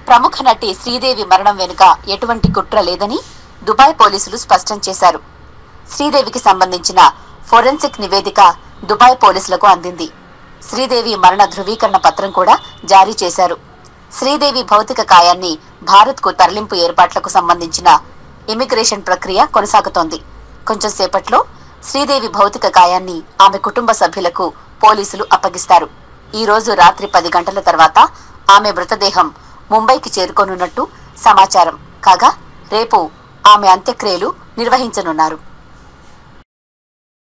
ప్రముఖ నటి శ్రీదేవి మరణం వెనుక ఎటువంటి కుట్ర లేదని దుబాయ్ పోలీసులు స్పష్టం చేశారు శ్రీదేవికి సంబంధించిన ఫోరెన్సిక్ నివేదిక దుబాయ్ పోలీసులకు అందింది శ్రీదేవి మరణ ధృవీకరణ పత్రం కూడా జారీ చేశారు శ్రీదేవి భౌతిక కాయాన్ని భారత్కు తరలింపు ఏర్పాట్లకు సంబంధించిన ఇమిగ్రేషన్ ప్రక్రియ కొనసాగుతోంది కొంచెం సేపట్లో శ్రీదేవి భౌతిక కాయాన్ని ఆమె కుటుంబ సభ్యులకు పోలీసులు అప్పగిస్తారు ఈ రోజు రాత్రి పది గంటల తర్వాత ఆమె మృతదేహం ముంబైకి చేరుకోనున్నట్టు సమాచారం కాగా రేపు ఆమె అంత్యక్రియలు నిర్వహించనున్నారు